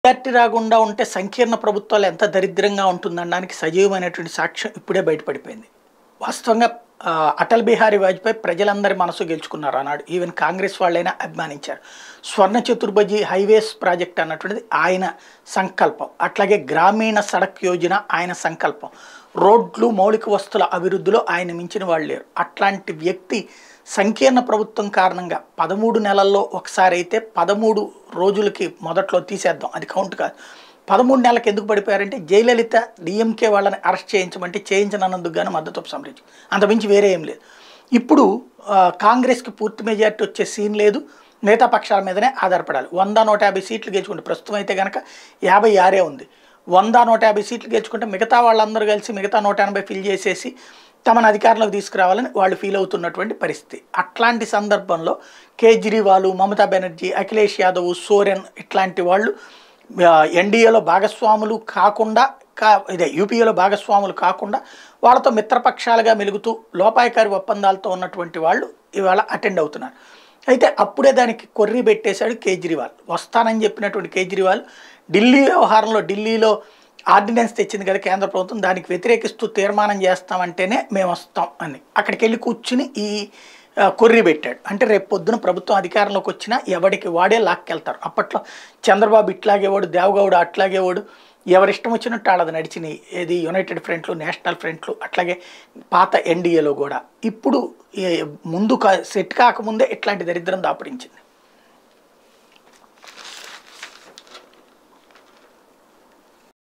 majority రాకుండా ఉంటే సంకీర్ణ ప్రభుత్వాలు ఎంత దరిద్రంగా ఉంటుందనడానికి సజీవమైనటువంటి సాక్ష్యం ఇప్పుడే బయటపడిపోయింది వాస్తవంగా ఆ, అటల్ బిహారీ వాజ్పేయి ప్రజలందరి మనసు గెలుచుకున్నారు అన్నాడు ఈవెన్ కాంగ్రెస్ వాళ్ళైనా అభిమానించారు స్వర్ణ చతుర్భుజి హైవేస్ ప్రాజెక్ట్ అన్నటువంటిది ఆయన సంకల్పం అట్లాగే గ్రామీణ సడక్ యోజన ఆయన సంకల్పం రోడ్లు మౌలిక వస్తువుల అభివృద్ధిలో ఆయన మించిన వాళ్ళు లేరు అట్లాంటి వ్యక్తి సంకీర్ణ ప్రభుత్వం కారణంగా పదమూడు నెలల్లో ఒకసారి అయితే పదమూడు రోజులకి మొదట్లో తీసేద్దాం అది కౌంట్ కాదు పదమూడు నెలలకు ఎందుకు పడిపోయారంటే జయలలిత డిఎంకే వాళ్ళని అరెస్ట్ చేయించమంటే చేయించనందుకు గాను మద్దతు సంప్రదించి అంతమించి వేరే ఏం లేదు ఇప్పుడు ఆ, కాంగ్రెస్కి పూర్తి మెజార్టీ వచ్చే సీన్ లేదు మిగతా పక్షాల మీదనే ఆధారపడాలి వంద నూట యాభై సీట్లు గెలుచుకుంటే ప్రస్తుతం అయితే కనుక యాభై ఆరే ఉంది వంద నూట యాభై సీట్లు గెలుచుకుంటే మిగతా వాళ్ళందరూ కలిసి మిగతా నూట ఎనభై ఫిల్ చేసేసి తమను అధికారంలోకి తీసుకురావాలని వాళ్ళు ఫీల్ అవుతున్నటువంటి పరిస్థితి అట్లాంటి సందర్భంలో కేజ్రీవాల్ మమతా బెనర్జీ అఖిలేష్ యాదవ్ సోరెన్ ఇట్లాంటి వాళ్ళు ఎన్డీఏలో భాగస్వాములు కాకుండా కా ఇదే యూపీఏలో భాగస్వాములు కాకుండా వాళ్ళతో మిత్రపక్షాలుగా మెలుగుతూ లోపాయకారి ఒప్పందాలతో ఉన్నటువంటి వాళ్ళు ఇవాళ అటెండ్ అవుతున్నారు అయితే అప్పుడే దానికి కొర్రి పెట్టేశాడు కేజ్రీవాల్ వస్తానని చెప్పినటువంటి కేజ్రీవాల్ ఢిల్లీ వ్యవహారంలో ఢిల్లీలో ఆర్డినెన్స్ తెచ్చింది కదా కేంద్ర ప్రభుత్వం దానికి వ్యతిరేకిస్తూ తీర్మానం చేస్తామంటేనే మేము వస్తాం అని అక్కడికి వెళ్ళి కూర్చుని ఈ ఆ, కొర్రి పెట్టాడు అంటే రేపు పొద్దున ప్రభుత్వం అధికారంలోకి వచ్చినా ఎవడికి వాడే లాక్కెళ్తారు అప్పట్లో చంద్రబాబు ఇట్లాగేవాడు దేవగౌడ అట్లాగేవాడు ఎవరిష్టం వచ్చినట్టు వాళ్ళది నడిచినాయి ఏది యునైటెడ్ ఫ్రంట్లు నేషనల్ ఫ్రంట్లు అట్లాగే పాత ఎన్డీఏలో కూడా ఇప్పుడు ఏ- ముందు కా- సెట్ కాకముందే ఇట్లాంటి దరిద్రం దాపురించింది